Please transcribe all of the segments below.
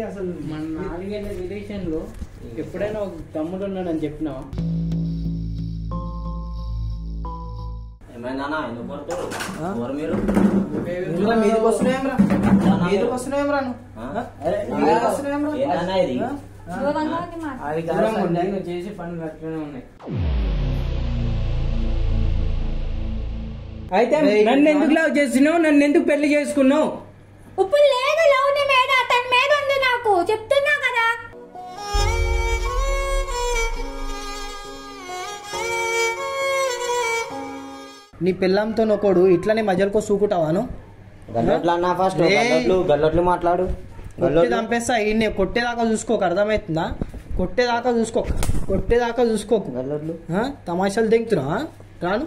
అసలు మన నాలుగేళ్ల రిలేషన్ లో ఎప్పుడైనా ఒక తమ్ముడు ఉన్నాడని చెప్పినావా ఏమైందన్నా ఎందుకు కొడతారు ఆ? ఎవరు మీరు ఇందులో మీదకి వస్తున్నాయేమ్రా మీదకి వస్తున్నాయేమ్రా నువ్వు ఆ? అరే, మీదకి వస్తున్నాయేమ్రా? ఏందన్నా ఇది ఆ? దూరంగా ఉంది మాట. అది కాదు దూరంగా ఉండి సంజయ్. నువ్వు చేసే పనులు అట్లనే ఉన్నాయి అయితే రేయ్, నన్ను ఎందుకు లవ్ చేస్తున్నావు నన్ను ఎందుకు పెళ్లి చేసుకున్నావు ఇప్పుడు లేదు లవ్ నీ మీద తన మీద ఉంది నాకు చెప్తున్నా కదా నీ పిల్లంతో నొకడు ఇట్లనే మధ్యలో సూకుంటావాను గల్లొట్లు అన్నా ఫస్ట్ రేయ్. గల్లొట్లు గల్లొట్లు మాట్లాడు కొట్టి గల్లొట్లు చంపేస్తా ఈయన్ని కొట్టేదాకా చూసుకోక అర్థమవుతుందా కొట్టేదాకా చూసుకోక కొట్టేదాకా చూసుకోకు గల్లొట్లు ఆ? తమాషాలు దింగుతున్నా రాను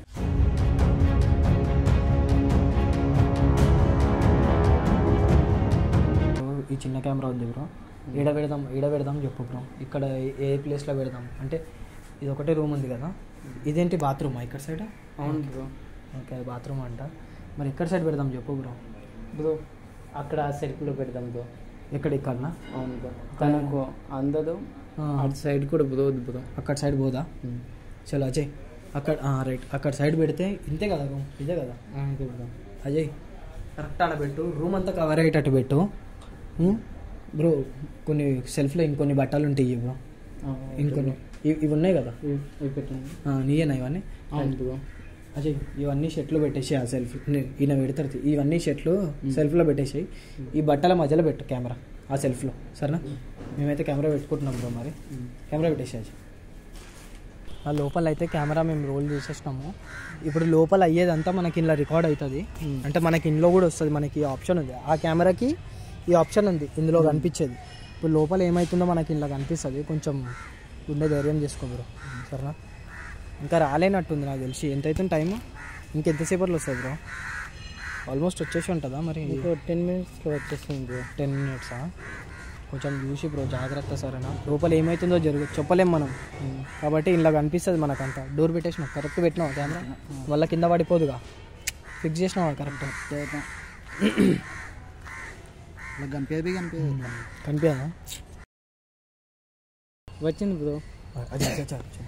ఈ చిన్న కెమెరా ఉంది బ్రో ఈడ పెడదాం ఈడ పెడదాం చెప్పు బ్రో ఇక్కడ ఏ ప్లేస్లో పెడదాం అంటే ఇది ఒకటే రూమ్ ఉంది కదా ఇదేంటి బాత్రూమా ఇక్కడ సైడ్ అవును బ్రో ఓకే బాత్రూమ్ అంట మరి ఇక్కడ సైడ్ పెడదాం చెప్పు బ్రో బ్రో అక్కడ సెల్ఫ్ లో పెడదాం బ్రో ఎక్కడ ఇక్కడనా అవును బ్రో తనకు అందదు ఆ. అటు సైడ్ కూడా బ్రో బ్రో అక్కడ సైడ్ పోదా చలో అజయ్ అక్కడ రైట్ అక్కడ సైడ్ పెడితే ఇంతే కదా రూమ్ ఇదే కదా అంతే బ్రో అజయ్ కరెక్ట్ ఆడ పెట్టు రూమ్ అంతా కవర్ అయ్యేటట్టు పెట్టు బ్రో కొన్ని సెల్ఫ్లో ఇంకొన్ని బట్టలు ఉంటాయి బ్రో ఇంకొన్ని ఇవి ఇవి ఉన్నాయి కదా ఇవి పెట్టండి ఆ, నీయేనా ఇవన్నీ అవును బ్రో అజయ్ ఇవన్నీ షర్ట్లో పెట్టేసి ఆ సెల్ఫ్ ఈయన పెడతారు తీ. ఇవన్నీ షర్ట్లు సెల్ఫ్లో పెట్టేసి ఈ బట్టల మధ్యలో పెట్టు కెమెరా ఆ సెల్ఫ్లో సరేనా మేమైతే కెమెరా పెట్టుకుంటున్నాం బ్రో మరి కెమెరా పెట్టేసి అజయ్ ఆ లోపల అయితే కెమెరా మేము రోల్ చేసేసినాము ఇప్పుడు లోపల అయ్యేదంతా మనకి ఇలా రికార్డ్ అవుతుంది అంటే మనకి ఇందులో కూడా వస్తుంది మనకి ఆప్షన్ ఉంది ఆ కెమెరాకి ఈ ఆప్షన్ ఉంది ఇందులో కనిపించేది ఇప్పుడు లోపల ఏమవుతుందో మనకి ఇలా కనిపిస్తుంది కొంచెం ఉండే ధైర్యం చేసుకో బ్రో సరేనా ఇంకా రాలేనట్టుంది నాకు తెలిసి ఎంత అవుతుంది టైం ఇంకెంతసేపట్లో వస్తుంది బ్రో ఆల్మోస్ట్ వచ్చేసి ఉంటుందా మరి ఇంకో టెన్ మినిట్స్లో వచ్చేస్తుంది బ్రో టెన్ మినిట్సా కొంచెం చూసి బ్రో జాగ్రత్త సరేనా లోపల ఏమవుతుందో జరుగు చెప్పలేం మనం కాబట్టి ఇలా కనిపిస్తుంది మనకంతా డోర్ పెట్టేసినావు కరెక్ట్ పెట్టినావు కెమెరా వల్ల కింద పడిపోదుగా ఫిక్స్ చేసినావా కరెక్ట్ కనిపించదు కనిపించదు కనిపించదా వచ్చింది బ్రో అది అది, అది, అది.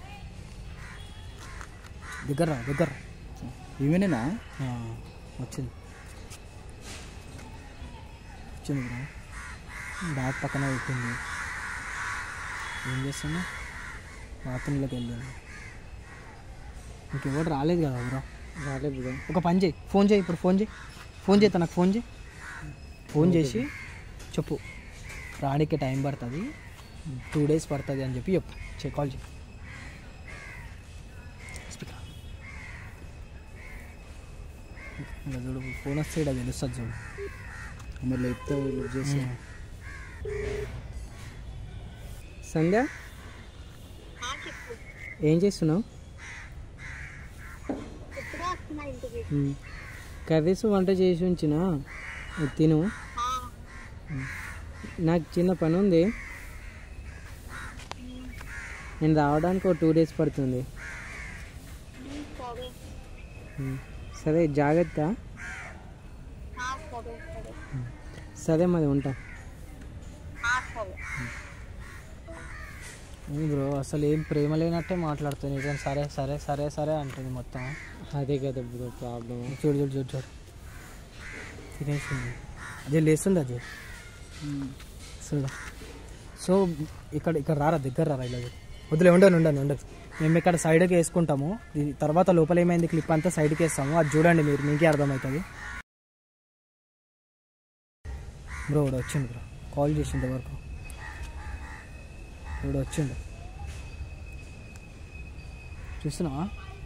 దగ్గర రా, దగ్గర రా. ఈవెనేనా ఆ, వచ్చింది వచ్చింది బ్రో బ్యాగ్ పక్కన పెట్టింది ఏం చేస్తున్నా బాత్రూంలోకి వెళ్ళింది ఇంకెవరు రాలేదు కదా బ్రో రాలేదు బ్రో ఒక పని చేయి ఫోన్ చేయి ఇప్పుడు ఫోన్ చేయి ఫోన్ చేయి తనకు ఫోన్ చేయి ఫోన్ చేసి చెప్పు రానికి టైం పడుతుంది టూ డేస్ పడుతుంది అని చెప్పి చెప్పు చే కాల్ చేయి స్పీకర్ ఇంకా చూడు ఫోన్ వస్తే ఇక్కడ తెలుస్తుంది చూడు మరి లేపితే లిఫ్ట్ చేసి సంధ్య ఏం చేస్తున్నావు ఉమ్. కర్రీస్ వంట చేసి ఉంచిన అది తిను ఉమ్. నాకు చిన్న పని ఉంది నేను రావడానికి ఒక టూ డేస్ పడుతుంది ఉమ్. సరే జాగ్రత్త ఉమ్. సరే మరి ఉంటా బ్రో అసలు ఏం ప్రేమ లేనట్టే మాట్లాడుతుంది నిజం సరే సరే సరే సరే అంటుంది మొత్తం అదే కదా బ్రో ప్రాబ్లం చూడు చూడు చూడు చూడు తినేసింది అదే లేస్తుంది అదే చూడు సో ఇక్కడ ఇక్కడ రారా దగ్గర రారా ఇలా చూడు. వదిలే ఉండను ఉండను ఉండదు మేము ఇక్కడ సైడ్కి వేసుకుంటాము దీని తర్వాత లోపల ఏమైంది క్లిప్ అంతా సైడ్కి వేస్తాము అది చూడండి మీరు మీకే అర్థమవుతుంది బ్రో ఇప్పుడు వచ్చిండు బ్రో కాల్ చేసిండు వరకు ఇప్పుడు వచ్చిండు చూస్తున్నావా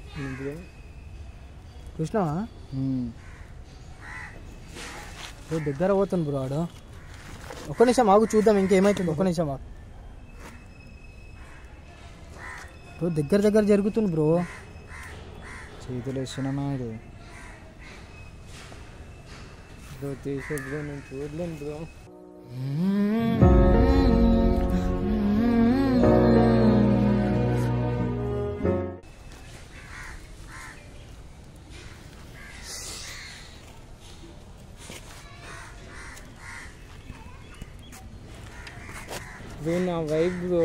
చూసినావా బ్రో దగ్గర పోతుంది బ్రో ఆడు ఒక్క నిమిషం ఆగు చూద్దాం ఇంకేమైతుంది ఒక్క నిమిషం ఆగు బ్రో దగ్గర దగ్గర జరుగుతుంది బ్రో చేతులు వేస్తున్నా ఇది బ్రో తీసే బ్రో నేను చూడలేను బ్రో నా వైఫ్ బ్రో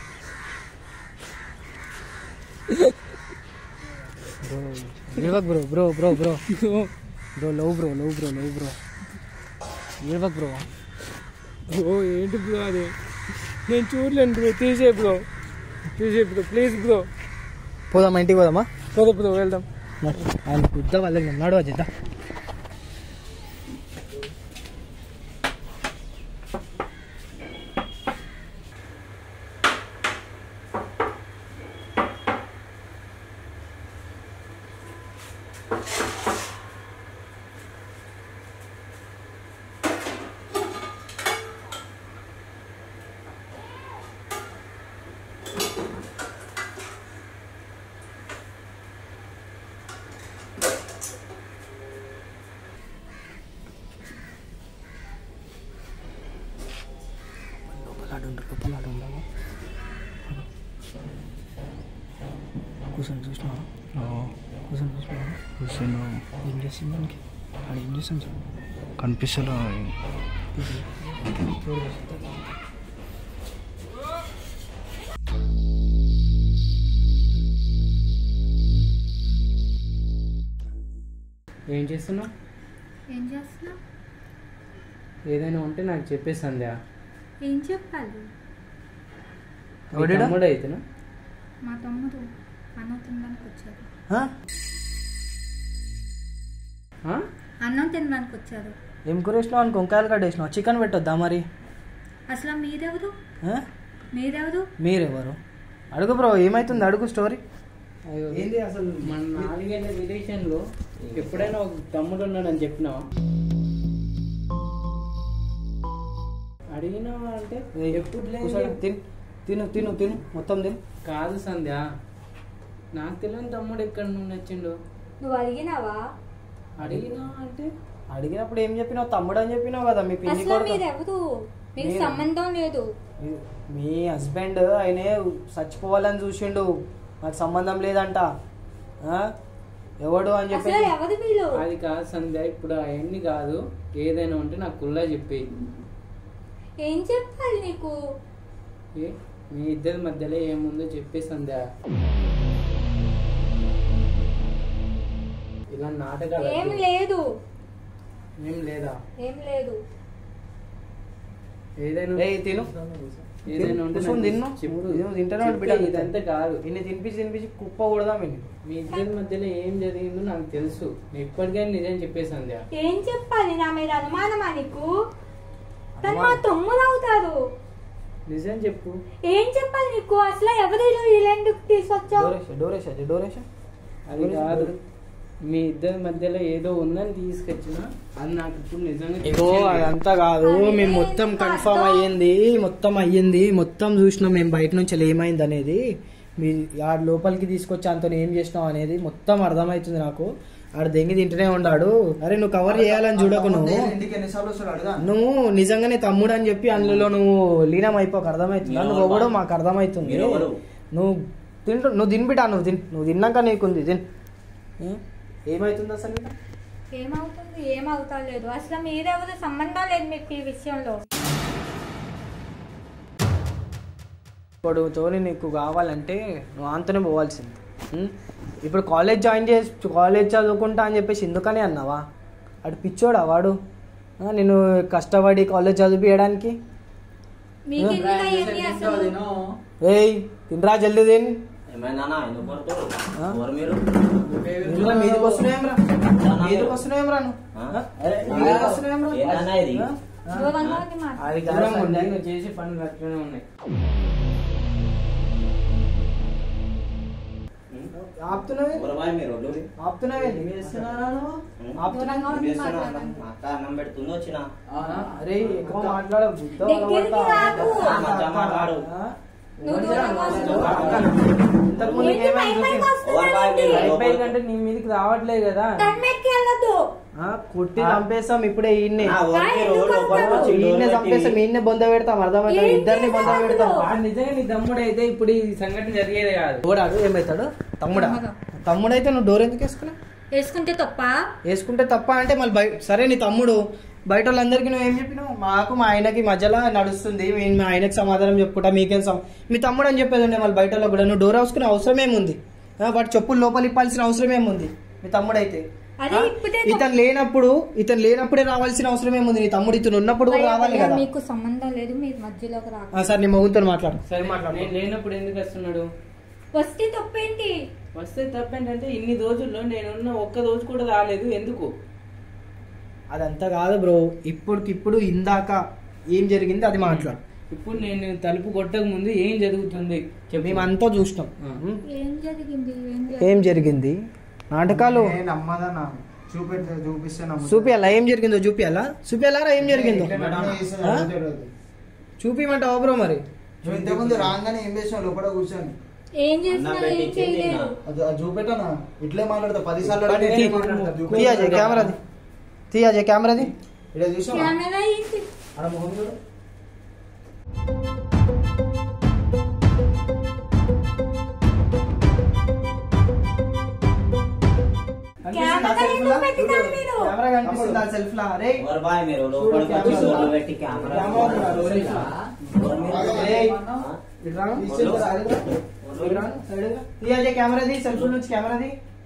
ఏడవక్ bro bro bro bro bro love bro love bro love bro ఏడవక్ బ్రో బ్రో ఏంటి బ్రో అది నేను చూడలేను బ్రో తీసే బ్రో తీసే బ్రో ప్లీజ్ బ్రో పోదామా ఇంటికి పోదామా పద బ్రో వెళ్దాం ఆయన బుద్ధ వాళ్ళకి నన్నాడు అజిద్దా కూర్చొని చూసినా కూర్చొని చూసినా కూర్చున్నావు ఏం చేస్తుంది దానికి ఆడ ఏం చేస్తుంది చూడు. కనిపిస్తలే ఏం చేస్తున్నావు ఏం చేస్తున్నావు ఏదైనా ఉంటే నాకు చెప్పే సంధ్య ఏం చెప్పాలి మీ ఎవడీడా? తమ్ముడు అయితేనా మా తమ్ముడు అన్నం తినడానికి వచ్చారు ఆ? ఆ? అన్నం తినడానికి వచ్చారు ఏం కూర వేసినావు అని వంకాయలు కట్ వేసినావు చికెన్ పెట్టొద్దా మరి అసలు మీరెవరు ఆ? మీరెవరు మీరెవరు అడుగు బ్రో ఏమైతుంది అడుగు స్టోరీ అయ్యో ఏంది అసలు మన నాలుగేళ్ల రిలేషన్ లో ఎప్పుడైనా ఒక తమ్ముడు ఉన్నాడని చెప్పినావా అడిగినావా అంటే ఎప్పుడు లేదు కూర్చో, తిను తిను తిను తిను మొత్తం తిను కాదు సంధ్య నాకు తెలియని తమ్ముడు ఎక్కడి నుండి వచ్చిండు నువ్వు అడిగినావా అడిగినావా అంటే అడిగినప్పుడు ఏం చెప్పినావు తమ్ముడు అని చెప్పినావు కదా మీ పిన్ని అసలు కొడుకు మీరెవరు మీకు నేను- సంబంధం లేదు మీ- మీ హస్బెండ్ ఆయనే చచ్చిపోవాలని చూసిండు నాకు సంబంధం లేదంట ఆ? ఎవడు అని అసలు చెప్పి ఎవరు వీళ్ళు అది కాదు సంధ్య ఇప్పుడు అవన్నీ కాదు ఏదైనా ఉంటే నాకు కుల్లా చెప్పి ఏం చెప్పాలి నీకు ఏ మీ ఇద్దరి మధ్యలో ఏముందో చెప్పే సంధ్య ఇలా నాటకాలు ఏం వద్దు. లేదు ఏం లేదా ఏం లేదు ఏదైనా ఏయ్ తిను ఏదైనా ఉంటే కూర్చొని నాకు తిన్ను. చెప్పు. నువ్వు తింటేనే చెప్పే, బిడ్డ ఇదంతా కాదు ఇన్ని తినిపించి తినిపించి కుప్ప కూడదా మీ మీ ఇద్దరి మధ్యలో ఏం జరిగిందో నాకు తెలుసు నేను ఇప్పటికైనా నిజం చెప్పే సంధ్య ఏం చెప్పాలి నా మీద అనుమానమా నీకు తను మా తమ్ముడు అవుతారు నిజం చెప్పు ఏం చెప్పాలి నీకు అసలు ఎవరు వీళ్ళెందుకు తీసుకొచ్చావు డోరేషా డోరేషా డోరేషా అది కాదు మీ ఇద్దరి మధ్యలో ఏదో ఉందని తీసుకొచ్చిన అది నాకు ఇప్పుడు నిజంగా ఇగో తెలిసింది. అదంతా కాదు అరే, మేము మొత్తం ఇంకా కన్ఫర్మ్ అర్థం- అయ్యింది మొత్తం అయ్యింది మొత్తం చూసినాం మేము బయట నుంచి అలా ఏమైంది అనేది మీ ఆడ లోపలికి తీసుకొచ్చి అంత ఏం చేసినావు అనేది మొత్తం అర్థమవుతుంది నాకు ఆడ దెంగి తింటూనే ఉన్నాడు అరే నువ్వు కవర్ చేయాలని చూడకు నువ్వు ఇంటికి ఎన్నిసార్లు వస్తాడు అడుగా నువ్వు నిజంగానే తమ్ముడు అని చెప్పి అందులో నువ్వు లీనం అయిపోక అర్థమవుతుంది మీరు నువ్వు ఎవరు? కూడా మాకు అర్థమవుతుంది మీరు ఎవరు? నువ్వు తింటు నువ్వు తినిపిటా నువ్వు తిన్ నువ్వు తిన్నాక నీకుంది తిన్ ఏ? ఏమవుతుంది అసలు నీకు? ఏమవుతుంది ఏమవుతా లేదు అసలు మీరెవరు సంబంధం లేదు మీకు ఈ విషయంలో ఇప్పుడు తోని నీకు కావాలంటే నువ్వు అంతనే పోవాల్సింది ఉం? ఇప్పుడు కాలేజ్ జాయిన్ చేసి కాలేజ్ చదువుకుంటా అని చెప్పేసి ఎందుకని అన్నావా అటు పిచ్చోడా వాడు ఆ, నేను కష్టపడి కాలేజ్ చదివించడానికి మీకు ఎందుకు అయ్యింది అసలు ఏయ్ తినరా జల్దీ తిన్ ఏమైందన్నా ఎందుకు కొడతారు ఆ? ఎవరు మీరు ఇందులో మీదకి వస్తున్నాయేమ్రా మీదకి వస్తున్నాయేమ్రా నువ్వు ఆ? ఆ? మీదకి వస్తున్నాయేమ్రా? ఏందన్నా ఇది ఆ? ఆ? దూరంగా ఉంది మాట అది దూరంగా కాదు ఉండి సంధ్య. నువ్వు చేసే పనులు అట్లనే ఉన్నాయి ఆపుతున్నావే ఎవరు బాయ్ మీరు ఒళ్ళు? ఆపుతున్నావేంటి మీ చేస్తున్నారా నువ్వు? ఉం? ఆపుతున్నావే? దూరంగా ఏం ఉంది చేస్తున్నావు అన్న? మాట్లాడండి. మా అక్క అన్నం పెడుతుంది వచ్చిన అరే ఎక్కువ మాట్లాడకు దగ్గరికి రాకు. మంచిగా మాట్లాడు నువ్వు దూరంగా ఉండు. ఇంతకు ముందు ఏంటి ఏమైంది పై పైకి చూపి. ఎవరు బాయ్ వస్తున్నావేంటి? మీరు? అయిపోయి కంటే నీ మీదకి రావట్లేదు కదా తన్మెట్కి వెళ్ళొద్దు ఆ, కుట్టి చంపేస్తాం ఇప్పుడే ఈయన్ని నా ఎవరు బాయ్, మీరు? ఎందుకు లోపలికి వస్తావు? వచ్చి డోర్ ఈయన్నే పెట్టి- చంపేస్తాం ఈయన్నే బొంద పెడతాం అర్థమవుతుంది ఏం ఇద్దరిని బొంద చేస్తావు పెడతాం నువ్వు? వాడు నిజంగా నీ తమ్ముడు అయితే ఇప్పుడు ఈ సంఘటన జరిగేది కాదు ఓడాడు ఏమవుతాడు తమ్ముడా తమ్ముడు. తమ్ముడు అయితే నువ్వు డోర్ ఎందుకు వేసుకున్నావు వేసుకుంటే తప్ప వేసుకుంటే తప్ప అంటే మళ్ళీ బయ సరే నీ తమ్ముడు బయట వాళ్ళందరికీ నువ్వు ఏం చెప్పినావు మాకు మా ఆయనకి మధ్యలో నడుస్తుంది మేము మా ఆయనకి సమాధానం చెప్పుకుంటా మీకేం సమ మీ తమ్ముడు అని చెప్పేది ఉండే మళ్ళీ బయట వాళ్ళకి కూడా నువ్వు డోర్ హౌస్కునే అవసరం ఏముంది ఆ, వాటి చెప్పులు లోపల ఇప్పాల్సిన అవసరం ఏముంది మీ తమ్ముడు అయితే అదే ఆ? ఇప్పుడే ఇతను లేనప్పుడు ఇతను లేనప్పుడే రావాల్సిన అవసరం ఏముంది నీ తమ్ముడు ఇతను ఉన్నప్పుడు కూడా రావాలి భయ్యా, కదా మీకు సంబంధం లేదు మీరు మధ్యలోకి రాక ఆ, సార్ నీ మొగుతో మాట్లాడు సరే నేను లేనప్పుడు ఎందుకు వస్తున్నాడు వస్తే తప్పేంటి వస్తే తప్పేంటంటే ఇన్ని రోజుల్లో నేనున్న ఒక్క రోజు కూడా రాలేదు ఎందుకు అదంతా కాదు బ్రో ఇప్పటికిప్పుడు ఇందాక ఏం జరిగింది అది మాట్లాడు ఇప్పుడు నేను తలుపు కొట్టక ముందు ఏం జరుగుతుంది చెప్పు మేమంతా చూసినాం ఉం? ఏం జరిగింది ఏం ఏం జరిగింది నాటకాలు నేను నమ్మదన్నా చూపెడితే చూపిస్తే నమ్ముతా. చూపియాలా ఏం జరిగిందో చూపియాలా చూపియాలారా ఏం జరిగిందో వెంటనే చేస్తే ఆ? నమ్ముతాడు అది. చూపిమంటావా బ్రో మరి నువ్వు ఇంతకుముందు రాగానే ఏం చేసినావు లోపల కూర్చొని ఏం అన్న చేసినా పెట్టి ఏం చేయలేదు అది అది చూపెట్టనా ఇట్లే మాట్లాడతా పది సార్లు తీ- అడిగితే తీ. ఏం మాట్లాడతా? చూపెట్టు. తీ అజయ్ కెమెరాది తీ అజయ్ కెమెరాది ఇక్కడ చూసావా కెమెరా ఏంటి ఆడ మొహం చూడు కెమెరా ఎందుకు పెట్టినారు మీరు కెమెరా కనిపిస్తుందా సెల్ఫ్ లా అరే ఎవరు బాయ్ మీరు లోపలికి వచ్చి డోర్లు పెట్టి కెమెరా కెమెరా ఉందా? సెల్ఫ్ లా? ఎవరు మీరు? ఏయ్, ఆ? ఇట్రా. తీసేది రాదుగా? ఇట్రా, సైడ్ గా. తీ అజయ్ కెమెరాది సెల్ఫ్ నుంచి కెమెరాది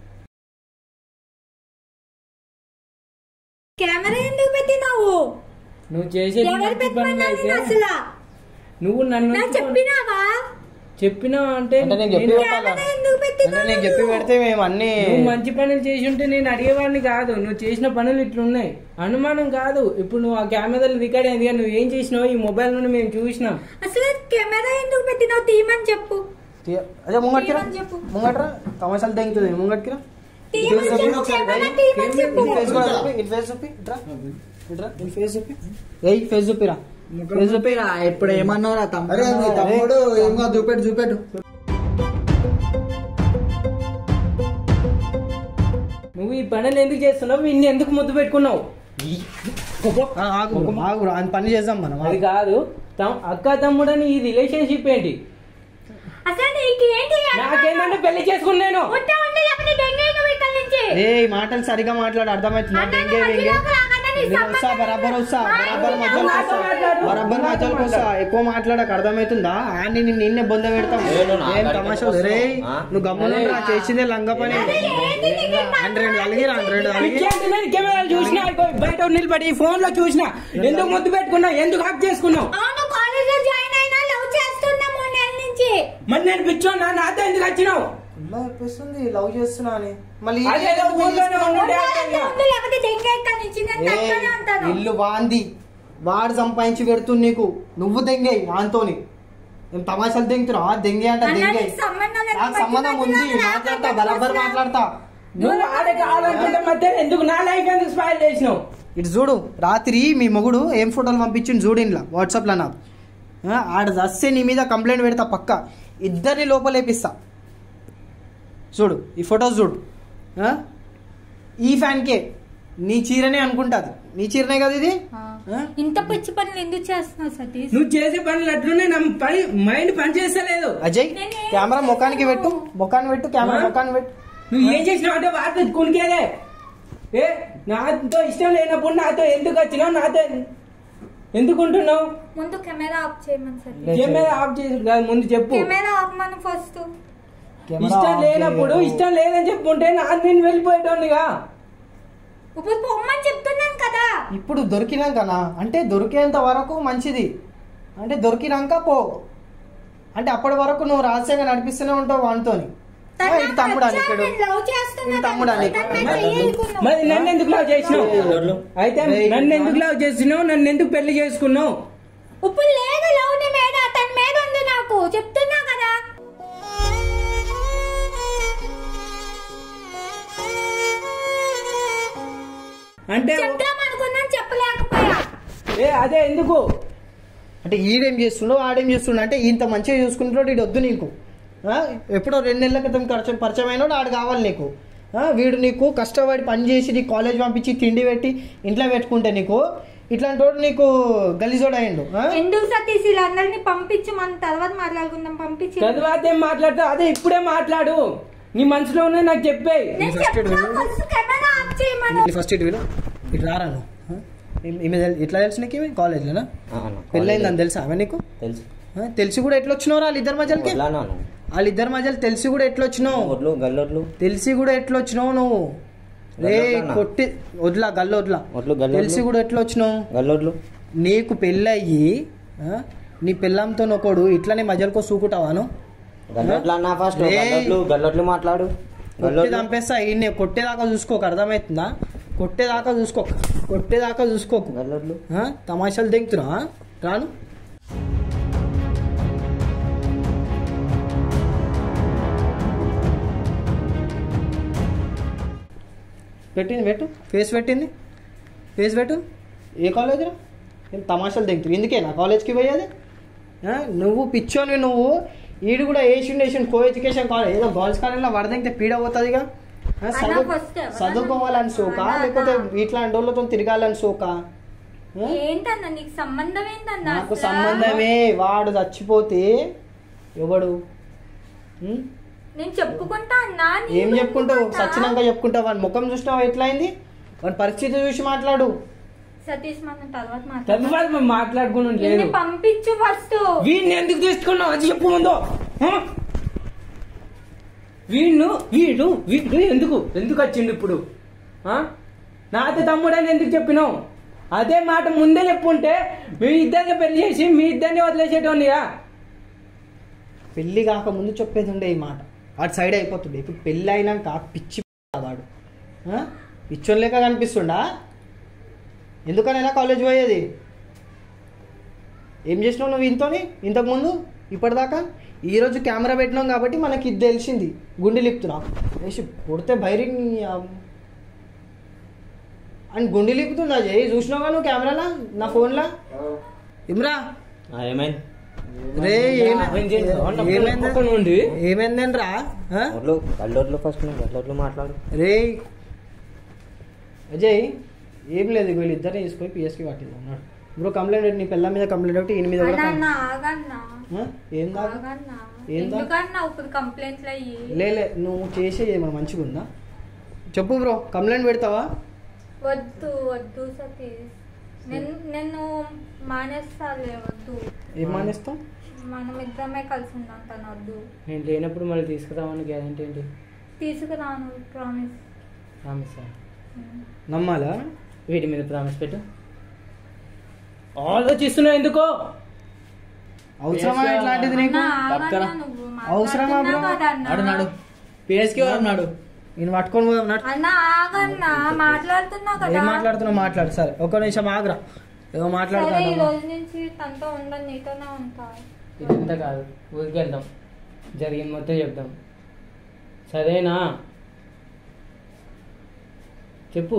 కెమెరా ఎందుకు పెట్టినావు నువ్వు చేసే ఎవరు మంచి పనులు పెట్టమన్నా అయితే నేను అసలు నువ్వు నన్ను నాకు చెప్పినావా చెప్పినా అంటే అంటే నేను చెప్పి నేను- పెట్టాలా? కెమెరా ఎందుకు అంటే పెట్టినావు నీకు చెప్పి పెడితే మేము అన్ని నువ్వు మంచి పనులు చేసి ఉంటే నేను అడిగేవాడిని కాదు నువ్వు చేసిన పనులు ఇట్లున్నాయి అనుమానం కాదు ఇప్పుడు నువ్వు ఆ కెమెరాలు రికార్డ్ అయింది కానీ నువ్వు ఏం చేసినావు ఈ మొబైల్ నుండి మేము చూసినాం అసలు కెమెరా ఎందుకు పెట్టినావు తీయమని చెప్పు తీ- అదే ముంగట్కిరా తీయమని చెప్పు ముంగట్రా తమాషాలు తెంగుతుంది ముంగట్కిరా తీయమని చెప్పు కెమెరా తీయమని చెప్పు ఇటు ఫేస్ కూడా చూపి ఇటు ఫేస్ చూపి ఇట్రా ఇట్రా ఇటు ఫేస్ చూపి ఏయ్ ఫేస్ చూపిరా ఫేస్ చూపిరా ఇప్పుడు ఏమన్నారా అరే మీ తమ్ముడు ఏం కాదు చూపెట్టు చూపెట్టు నువ్వు ఈ పనులు ఎందుకు చేస్తున్నావు ఇన్ని ఎందుకు ముద్దు పెట్టుకున్నావు ఆ, ఆగు bro, ఆగు bro. ఆయన పని చేద్దాం మనం అది కాదు తమ్- అక్క తమ్ముడని ఈ రిలేషన్షిప్ ఏంటి అసలు నీకు ఏంటి నాకేంటంటే పెళ్లి చేసుకున్నాను ఉంటే ఉంటే లేకపోతే దెంగే నువ్వు ఇక్కడ నుంచి ఏ మాటలు సరిగా మాట్లాడు అర్థమవుతుందా అన్న, దెంగే నువ్వు వెంగే మధ్యలోకి రాకన్నా నీ నేను వస్తా సంబంధం బరాబర్ వస్తా మా బరాబర్ ఇంటికి మధ్యలోకి నాతో వస్తా మాట్లాడు. బరాబర్ నాతో మధ్యలోకి వస్తా మాట్లాడు. ఎక్కువ మాట్లాడక అర్థమవుతుందా ఆయన నిన్ను నిన్నే బొంద పెడతాం ఏ, నువ్వు నా ఏం కాడికి తమాషా వస్తావు? రే ఆ? నువ్వు గమ్మునుండ్రా చేసిందే లంగ పని అరే, ఏంటి నీకు ఇంత హండ్రెడ్ అలిగిరా హండ్రెడ్ అలిగి పిచ్చేంటి నేను కెమెరాలు చూసినా బయట నిలబడి ఫోన్ లో చూసినా ఎందుకు ముద్దు పెట్టుకున్నావు ఎందుకు హాక్ చేసుకున్నావు అవును కాలేజ్ లో జాయిన్ అయినా లవ్ చేస్తున్నా మూడు నెలల నుంచి మరి నేను పిచ్చోన్నా నాతో ఎందుకు వచ్చినావు ఇలా చెప్పేస్తుంది లవ్ చేస్తున్నా అని మళ్ళీ అదేదో ఊర్లోనే ఉండుంటే ఉండాలంటే అర్థంగా. ఉండు, లేకపోతే దెంగే ఇక్కడ నుంచి నేను ఏ, తప్పనే అంటాను ఇల్లు వాంది వాడు సంపాదించి పెడుతుంది నీకు నువ్వు దెంగే వాంతోని ఏం తమాషాలు దెంగుతున్నావు దెంగే అంట అన్న, దెంగే నీకు సంబంధం లేదు. నాకు సంబంధం ఉంది మధ్యలో మాట్లాడతా రాకండి బరాబర్ అసలు. మాట్లాడతా నువ్వు ఆడ కావాలనుకుంటే మధ్య ఎందుకు నా లైఫ్ ఎందుకు స్పాయిల్ చేసినావు ఇటు చూడు రాత్రి మీ మొగుడు ఏం ఫోటోలు పంపించిండు చూడు ఇంట్లో వాట్సాప్లో నాకు ఆ, ఆడ వస్తే నీ మీద కంప్లైంట్ పెడతా పక్క ఇద్దరిని లోపలేపిస్తా చూడు ఈ ఫొటోస్ చూడు ఆ? ఈ ఫ్యాన్కే నీ చీరనే అనుకుంటాది నీ చీరనే కదా ఇది ఆ. ఆ? ఇంత పిచ్చి పనులు ఎందుకు చేస్తున్నావు సతీష్ నువ్వు చేసే పనులు అట్లున్నాయి నా పని మైండ్ పని చేస్తలేదు అజయ్ నేనేం కెమెరా ముఖానికి పెట్టు ముఖాన్ని పెట్టు కెమెరా ఆ? ముఖాన్ని పెట్టు నువ్వు ఏం చేసినావు అంటే వార్త కొనికేదే ఏ నాతో ఇష్టం లేనప్పుడు నాతో ఎందుకు వచ్చినావు నాతో ఎందుకు ఉంటున్నావు ముందు కెమెరా ఆఫ్ చేయమని సతీష్ కెమెరా ఆఫ్ చేసి కాదు, ముందు చెప్పు కెమెరా ఆఫ్ మన ఫస్ట్ కెమెరా ఇష్టం ఆఫ్ లేనప్పుడు చేయకు. ఇష్టం లేదని చెప్పుంటే నా నేను వెళ్ళిపోయేటోనిగా ఇప్పుడు పొమ్మని చెప్తున్నాను కదా ఇప్పుడు దొరికినాకనా అంటే దొరికేంత వరకు మంచిది అంటే దొరికినాక పో అంటే అప్పటి వరకు నువ్వు రహస్యంగా నడిపిస్తూనే ఉంటావు వానితోని ఆ, ఇది తమ్ముడు అని ఇక్కడ లవ్ చేస్తున్నా ఇది తమ్ముడు అని. మరి నన్ను ఎందుకు లవ్ చేసినావు అయితే నన్ను ఎందుకు లవ్ చేసినావు నన్ను ఎందుకు పెళ్లి చేసుకున్నావు ఇప్పుడు లేదు లవ్ నీ మీద తన మీద ఉంది నాకు చెప్తున్నా కదా అంటే చెప్దాం అనుకున్నాను చెప్పలేకపోయా ఏ అదే ఎందుకు అంటే ఈడేం చేస్తుండో ఆడేం చేస్తుండో అంటే ఇంత మంచిగా చూసుకుంటున్నాడు వీడు వద్దు నీకు ఆ, ఎప్పుడో రెండు నెలల క్రితం పరిచయం పరిచయం అయినాడు ఆడు కావాలి నీకు ఆ, వీడు నీకు కష్టపడి పని చేసి నీకు కాలేజ్ పంపించి తిండి పెట్టి ఇంట్లో పెట్టుకుంటే నీకు ఇట్లాంటి వాడు నీకు గలీజోడు అయ్యిండు ఆ? ఎందుకు సతీష్ వీళ్ళందరినీ పంపించి మన తర్వాత మాట్లాడుకుందాం పంపించి తర్వాత ఏం మాట్లాడుతావు అదే ఇప్పుడే మాట్లాడు నీ మనసులో ఉన్నది నాకు చెప్పేయి నేను చెప్తా ఫస్ట్ కెమెరా ఆఫ్ చేయమను ఇట్లా ఫస్ట్ ఇటు వీలు ఇటు రారా నువ్వు ఆ? ఈ- ఈమె తెల్- ఎట్లా తెలుసు నీకు ఈమె కాలేజ్లోనా ఆ, అన్న. పెళ్ళైందని తెలుసా ఆమె నీకు తెలుసు ఆ, తెలిసి కూడా ఎట్లా వచ్చినావు వాళ్ళిద్దరి మధ్యలకి వడ్లా నాను వాళ్ళిద్దరి మధ్యలో తెలిసి కూడా ఎట్లా వచ్చినావు ఒడ్లు గల్లొడ్లు తెలిసి కూడా ఎట్లా వచ్చినావు నువ్వు రే గల్లొడ్లనా? కొట్టి వడ్లా గల్ల వడ్లా ఒడ్లు గల్లొడ్లు తెలిసి కూడా ఎట్లా వచ్చినావు గల్లొడ్లు నీకు పెళ్ళయ్యి ఆ, నీ పెళ్ళంతో ఒకడు ఇట్లనే మధ్యలో సూకుంటావాను గల్లొడ్లు అన్నా ఫస్ట్ ఏయ్. గల్లొడ్లు గల్లొడ్లు మాట్లాడు కొట్టి గల్లొడ్లు చంపేస్తా ఈయన్ని కొట్టేదాకా చూసుకోక అర్థమవుతుందా కొట్టేదాకా చూసుకోక కొట్టేదాకా చూసుకోకు గల్లొడ్లు ఆ? తమాషాలు దింగుతున్నా రాను పెట్టింది పెట్టు ఫేస్ పెట్టింది ఫేస్ పెట్టు ఏ కాలేజ్ రా ఏం తమాషాలు దిగుతారు ఇందుకే నా కాలేజ్కి పోయేది ఆ? నువ్వు పిచ్చోని నువ్వు ఈడు కూడా Asian Asian co education college ఏదో గర్ల్స్ కాలేజ్లో వడదింగితే పీడ పోతుందిగా ఆ, చదువు first ఎవరన్నా చదువుకోవాలని సోక అన్నా, లేకపోతే అన్నా. ఇట్లాంటి వాళ్ళతో తిరగాలని సోక ఆ? ఏంటన్నా నీకు సంబంధం ఏంటన్నా నాకు అసలు? సంబంధమే వాడు చచ్చిపోతే ఎవడు ఉం? నేను చెప్పుకుంటా అన్నా నీకు ఏం చెప్పుకుంటావు చెప్పుకుంటా. సచ్చినాక చెప్పుకుంటావు వాడి ముఖం చూసినావు ఎట్లయింది వాడి పరిస్థితి చూసి మాట్లాడు సతీష్ మనం తర్వాత తర్వాత మాట్లాడదాం. మేము మాట్లాడుకుని లేదు నిన్ను పంపించు ఫస్ట్ వీడిని ఎందుకు తీసుకున్నావు అది చెప్పు ముందు ఆ? వీడు వీడు వీడు ఎందుకు ఎందుకు వచ్చిండు ఇప్పుడు ఆ? నాతో తమ్ముడని ఎందుకు చెప్పినావు అదే మాట ముందే చెప్పుంటే మీ ఇద్దరిని పెళ్లి చేసి మీ ఇద్దరిని వదిలేసేటోనిగా పెళ్లి కాకముందు చెప్పేది ఉండే ఈ మాట వాడు సైడ్ అయిపోతుండే ఇప్పుడు పెళ్ళి అయినాక పిచ్చి వాడు ఆ? పిచ్చోని లేక కనిపిస్తుండా ఎందుకనైనా కాలేజ్ పోయేది ఏం చేసినావు నువ్వు ఇంతోని ఇంతకుముందు ఇప్పటిదాకా ఈరోజు కెమెరా పెట్టినాం కాబట్టి మనకి ఇది తెలిసింది గుండె లిపుతున్నా వేసి కొడితే బయట అని గుండె లిపుతుందా జై చూసినావుగా నువ్వు కెమెరాలా నా ఫోన్లా ఇమ్రా ఆ, ఏమైంది రే ఏమ- ఏం చేస్తావు? అంటే ఏమైంది పక్కన నుండి ఏమైందేంట్రా ఆ? ఒడ్లు గల్లొడ్లు ఫస్ట్ నువ్వు గల్లొడ్లు మాట్లాడు రే అజయ్ ఏం లేదు వీళ్ళు ఇద్దరిని తీసుకొని పిఎస్కి పట్టింది అన్నాడు బ్రో కంప్లైంట్ పెట్టి నీ పిల్ల మీద కంప్లైంట్ ఒకటి ఈయన మీద కూడా అన్నా, కంప్లైంట్. అన్నా, ఆగన్నా ఆ? ఏం దాకా ఆగన్నా ఏం దా- ఎందుకన్నా ఇప్పుడు కంప్లైంట్లు అయ్యి లే లే నువ్వు చేసేది ఏమైనా మంచిగా ఉందా చెప్పు బ్రో కంప్లైంట్ పెడతావా వద్దు వద్దు సతీష్ నేను నేను మానేస్తాలే వద్దు ఏం మానేస్తావు మనం ఇద్దరమే కలిసి ఉందాం తను వద్దు నేను లేనప్పుడు మళ్ళీ తీసుకురావని గ్యారంటీ ఏంటి తీసుకురాను ప్రామిస్ ప్రామిస్ సార్ నమ్మాలా వీటి మీద ప్రామిస్ పెట్టు ఆలోచిస్తున్నావు ఎందుకో అవసరమా ఇట్లాంటిది నీకు అవసరమా బ్రో? నాడు నాడు పిఎస్కి నాడు నేను పట్టుకొని పోదాం నడు. అన్న ఆగన్నా మాట్లాడుతున్నా ఏం కదా మాట్లాడుతున్నావు మాట్లాడు సరే ఒక్క నిమిషం ఆగ్రా ఏదో సరే ఈ మాట్లాడుతున్నా రోజు నుంచి తనతో ఉండను నీతోనే ఉంటా ఇదంతా కాదు ఊరికి వెళ్దాం జరిగింది మొత్తం చెప్దాం సరేనా చెప్పు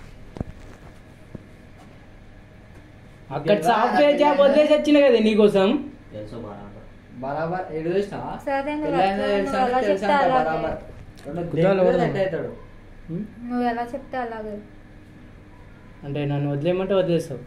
అక్కడ సాఫ్ట్వేర్ జాబ్ వదిలేసి వచ్చిన కదా నీకోసం తెలుసు బరాబర్ బరాబర్ ఎడు చూసినావా సరే నువ్వు పెళ్ళైందో ఎట్లా- తెలుసా నువ్వు ఎలా తెలుసా చెప్తే అంటే అలాగే బరాబర్ రెండు గుద్దాలు దెబ్బలు కొడదాం. సెట్ అవుతాడు ఉం? నువ్వు ఎలా చెప్తే అలాగే అంటే నన్ను వదిలేయమంటే వదిలేస్తావు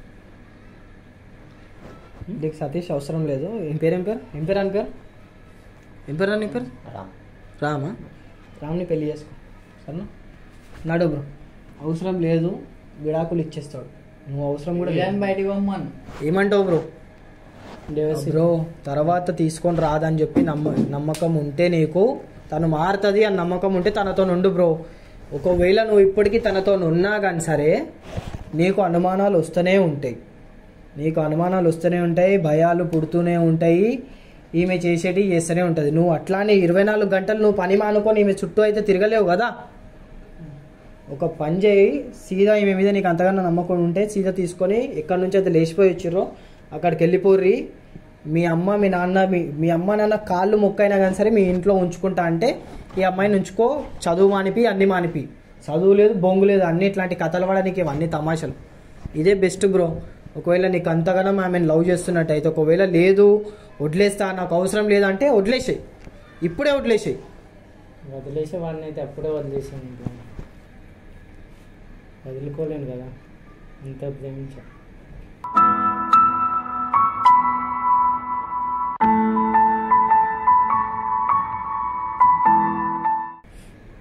నీకు సతీష్ అవసరం లేదు ఏం పేరు ఏం పేరు ఏం పేరు అని పేరు ఏం పేరు అని పేరు రామ్ రామా రామ్ని పెళ్లి చేసుకో సరేనా నడు బ్రో అవసరం లేదు విడాకులు ఇచ్చేస్తాడు నువ్వు అవసరం కూడా ఏం లేదు. బయటికి పోమ్మను ఏమంటావు బ్రో దేవసి బ్రో తర్వాత తీసుకొని రాదని చెప్పి నమ్మ నమ్మకం ఉంటే నీకు తను మారుతుంది అని నమ్మకం ఉంటే తనతో నుండు బ్రో ఒకవేళ నువ్వు ఇప్పటికీ తనతో ఉన్నా కానీ సరే నీకు అనుమానాలు వస్తూనే ఉంటాయి నీకు అనుమానాలు వస్తూనే ఉంటాయి భయాలు పుడుతూనే ఉంటాయి ఈమె చేసేటి చేస్తూనే ఉంటుంది నువ్వు అట్లానే ఇరవై నాలుగు గంటలు నువ్వు పని మానుకొని ఈమె చుట్టూ అయితే తిరగలేవు కదా ఒక పని చేయి సీదా ఈమె మీద నీకు అంతగానో నమ్మకం ఉంటే సీదా తీసుకొని ఎక్కడి నుంచి అయితే లేచిపోయి వచ్చిర్రో అక్కడికి వెళ్ళిపోర్రి మీ అమ్మ మీ నాన్న మీ మీ అమ్మ నాన్న కాళ్ళు మొక్కైనా కానీ సరే మీ ఇంట్లో ఉంచుకుంటా అంటే ఈ అమ్మాయిని ఉంచుకో చదువు మానిపి అన్ని మానిపి చదువు లేదు బొంగు లేదు అన్ని ఇట్లాంటి కథలు పడడానికి ఇవన్నీ తమాషలు ఇదే బెస్ట్ బ్రో ఒకవేళ నీకు అంతగానో ఆమెను లవ్ చేస్తున్నట్టయితే ఒకవేళ లేదు వదిలేస్తా నాకు అవసరం లేదంటే వదిలేసేయి ఇప్పుడే వదిలేసేయి వదిలేసే వాడిని అయితే అప్పుడే వదిలేసాను ఇంకా. వదులుకోలేను కదా అంత ప్రేమించా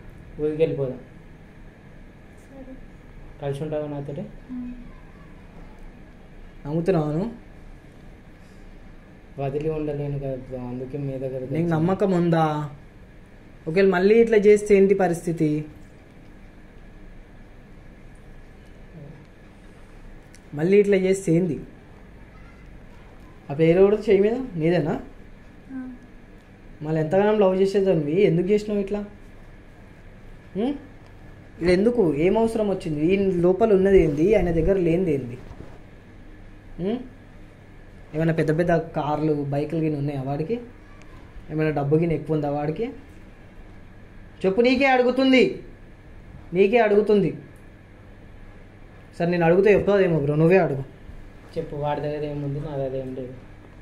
ఊరికి వెళ్ళిపోదాం సరే కలిసి ఉంటావా నాతో నమ్ముతున్నాను వదిలి ఉండలేను కదా బ్రో అందుకే మీ దగ్గర నీకు నమ్మకం ఉందా ఒకవేళ మళ్ళీ ఇట్లా చేస్తే ఏంటి పరిస్థితి మళ్ళీ ఇట్లా చేస్తే ఏంది ఆ పేరు కూడా చెయ్యి మీద నీదేనా మళ్ళీ ఎంతగానో లవ్ చేసేదాన్ని ఎందుకు చేసినావు ఇట్లా ఉం? ఇది ఎందుకు ఏం అవసరం వచ్చింది ఈ లోపల ఉన్నది ఏంది ఆయన దగ్గర లేనిది ఏంది ఉం? ఏమైనా పెద్ద పెద్ద కార్లు బైకులు గిన ఉన్నాయా వాడికి ఏమైనా డబ్బు గిన ఎక్కువ ఉందా వాడికి చెప్పు నీకే అడుగుతుంది నీకే అడుగుతుంది సరే నేను అడిగితే చెప్తాదేమో బ్రో నువ్వే అడుగు చెప్పు వాడి దగ్గర ఏముంది నా దగ్గర ఏం లేదు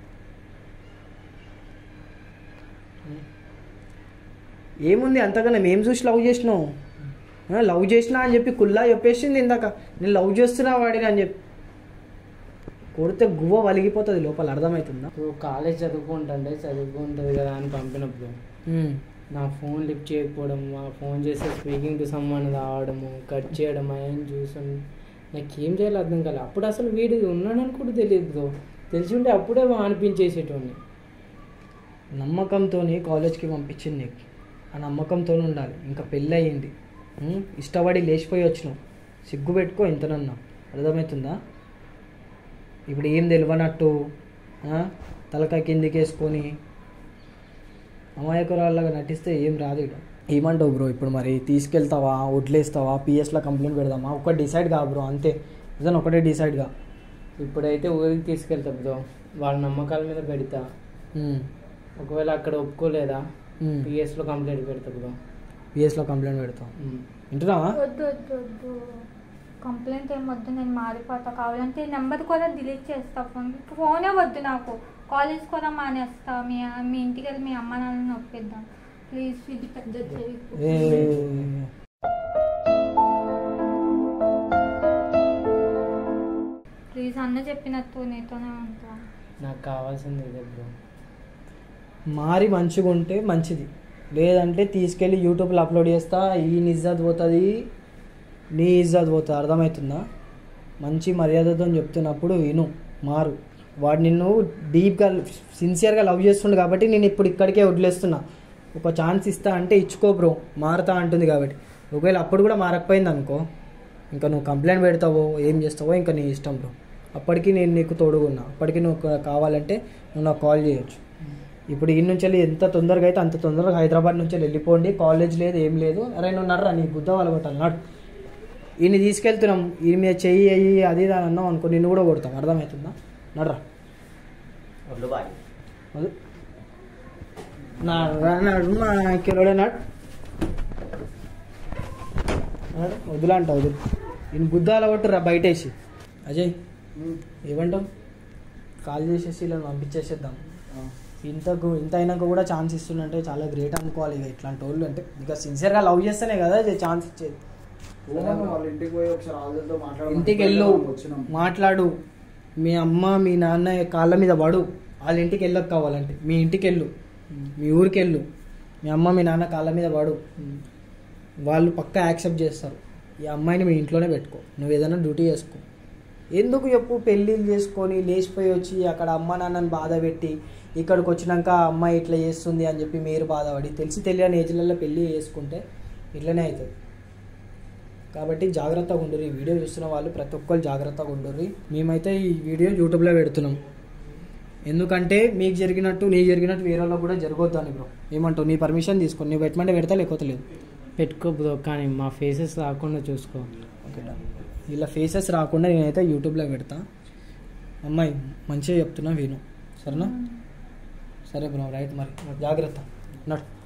ఏముంది అంతగానే మేము చూసి లవ్ చేసినావు ఆ, లవ్ చేసినా అని చెప్పి కుల్లా చెప్పేసింది ఇందాక నేను లవ్ చేస్తున్నా వాడిని అని చెప్పి కొడితే గువ్వ వలిగిపోతుంది లోపల అర్థమవుతుందా ఇప్పుడు కాలేజ్ చదువుకుంటుంటే చదువుకుంటుంది కదా అని పంపినప్పుడు ఉమ్. నా ఫోన్ లిఫ్ట్ చేయకపోవడం మా ఫోన్ చేస్తే స్పీకింగ్ టు సమ్మన్ రావడము కట్ చేయడం అవన్నీ చూసాను నాకు ఏం చేయాలో అర్థం కాలేదు అప్పుడు అసలు వీడు ఉన్నాడని కూడా తెలియదు బ్రో తెలిసి ఉంటే అప్పుడే అనిపించేసేటోని నమ్మకంతో కాలేజ్కి పంపించింది నీకు ఆ నమ్మకంతో ఉండాలి ఇంకా పెళ్ళి అయ్యింది ఉమ్, ఇష్టపడి లేచిపోయి వచ్చినావు సిగ్గు పెట్టుకో ఇంతనన్నా అర్థమవుతుందా ఇప్పుడు ఏం తెలియనట్టు ఆ, తలకాయ కిందికి వేసుకొని అమాయకురాళ్ళగా నటిస్తే ఏం రాదు ఇక ఏమంటావు బ్రో ఇప్పుడు మరి తీసుకెళ్తావా వడ్లేస్తావా పిఎస్లో కంప్లైంట్ పెడదామా ఒకటి డిసైడ్ కా బ్రో అంతే నిజం ఒకటే డిసైడ్ గా ఇప్పుడైతే ఊరికి తీసుకెళ్తా బ్రో వాళ్ళ నమ్మకాల మీద పెడతా ఉమ్, ఒకవేళ అక్కడ ఒప్పుకోలేదా ఉమ్. పిఎస్లో కంప్లైంట్ పెడతా బ్రో పిఎస్లో కంప్లైంట్ పెడతాం వింటున్నావా వద్దు వద్దు వద్దు కంప్లైంట్ ఏం వద్దు నేను మారిపోతా కావాలంటే నెంబర్ కూడా డిలీట్ చేస్తా ఫోన్ ఫోనే వద్దు నాకు కాలేజ్ కూడా మానేస్తా మీ మీ ఇంటికి వెళ్ళి మీ అమ్మ నాన్నని ఒప్పిద్దాం ప్లీజ్ ఇది పెద్ద చేయకు. ఏ ప్లీజ్ అన్న చెప్పినట్టు నీతోనే ఉంటా నాకు కావాల్సింది ఇదే బ్రో మారి మంచిగా ఉంటే మంచిది లేదంటే తీసుకెళ్ళి యూట్యూబ్లో అప్లోడ్ చేస్తా ఈ ఇజ్జత్ పోతుంది నీ ఇజ్జత్ పోతుంది అర్థమవుతుందా మంచి మర్యాదతో చెప్తున్నప్పుడు విను మారు వాడు నిన్ను డీప్గా సిన్సియర్గా లవ్ చేస్తుండు కాబట్టి నేను ఇప్పుడు ఇక్కడికే వదిలేస్తున్నా ఒక ఛాన్స్ ఇస్తా అంటే ఇచ్చుకో బ్రో మారుతా అంటుంది కాబట్టి ఒకవేళ అప్పుడు కూడా మారకపోయింది అనుకో ఇంకా నువ్వు కంప్లైంట్ పెడతావో ఏం చేస్తావో ఇంకా నీ ఇష్టం బ్రో అప్పటికి నేను నీకు తోడుగున్నా అప్పటికి నువ్వు కా- కావాలంటే నువ్వు నాకు కాల్ చేయొచ్చు ఇప్పుడు ఈ నుంచి వెళ్ళి ఎంత తొందరగా అయితే అంత తొందరగా హైదరాబాద్ నుంచి వెళ్ళిపోండి కాలేజ్ లేదు ఏం లేదు అరే నువ్వు నడరా నీ బుద్ధ వాళ్ళు కొట్టాలి నాడు ఈయన తీసుకెళ్తున్నాం ఈయన మీద చెయ్యి అయ్యి అది ఇది అని అన్నాం అనుకో నిన్ను కూడా కొడతాం అర్థమవుతుందా నడరా ఒళ్ళు బాయ్ వదు నడరా నడు మా కిలోడే నాడు నడు, వదిలా అంట వదులు ఈయన బుద్ధ అలా కొట్టురా బయటేసి అజయ్ ఏమంటావు కాల్ చేసేసి ఇలా పంపించేసేద్దాం ఇంతకు ఇంత అయినాక కూడా ఛాన్స్ ఇస్తుందంటే చాలా గ్రేట్ అనుకోవాలి ఇక ఇట్లాంటి వాళ్ళు అంటే ఇక సిన్సియర్గా లవ్ చేస్తేనే కదా ఛాన్స్ ఇచ్చేది వాళ్ళ ఇంటికి పోయి ఒకసారి వాళ్ళతో మాట్లాడదాం. ఇంటికి వెళ్ళు వచ్చినాం మాట్లాడు మీ అమ్మ మీ నాన్న కాళ్ళ మీద పడు వాళ్ళ ఇంటికి వెళ్ళక కావాలంటే మీ ఇంటికి వెళ్ళు మీ ఊరికి వెళ్ళు మీ అమ్మ మీ నాన్న కాళ్ళ మీద పడు వాళ్ళు పక్కా యాక్సెప్ట్ చేస్తారు ఈ అమ్మాయిని మీ ఇంట్లోనే పెట్టుకో నువ్వు ఏదైనా డ్యూటీ చేసుకో ఎందుకు చెప్పు పెళ్ళిళ్ళు చేసుకొని లేచిపోయి వచ్చి అక్కడ అమ్మ నాన్నని బాధ పెట్టి ఇక్కడికి వచ్చినాక ఆ అమ్మాయి ఇట్లా చేస్తుంది అని చెప్పి మీరు బాధపడి తెలిసి తెలియని ఏజ్లలో పెళ్ళి చేసుకుంటే ఇట్లనే అవుతుంది కాబట్టి జాగ్రత్తగా ఉండరు ఈ వీడియో చూస్తున్న వాళ్ళు ప్రతి ఒక్కరు జాగ్రత్తగా ఉండరు మేమైతే ఈ వీడియో యూట్యూబ్లో పెడుతున్నాం ఎందుకంటే మీకు జరిగినట్టు నీకు జరిగినట్టు వేరే వాళ్ళకి కూడా జరగొద్దని బ్రో ఏమంటావు నీ పర్మిషన్ తీసుకొని నువ్వు పెట్టమంటే పెడతా లేకపోతే లేదు పెట్టుకో బ్రో కానీ మా ఫేసెస్ రాకుండా చూసుకో ఓకే డన్ ఇలా ఫేసెస్ రాకుండా నేనైతే యూట్యూబ్లో పెడతా అమ్మాయి మంచిగా చెప్తున్నా విను సరేనా సరే బ్రో రైట్ మరి జాగ్రత్త నడు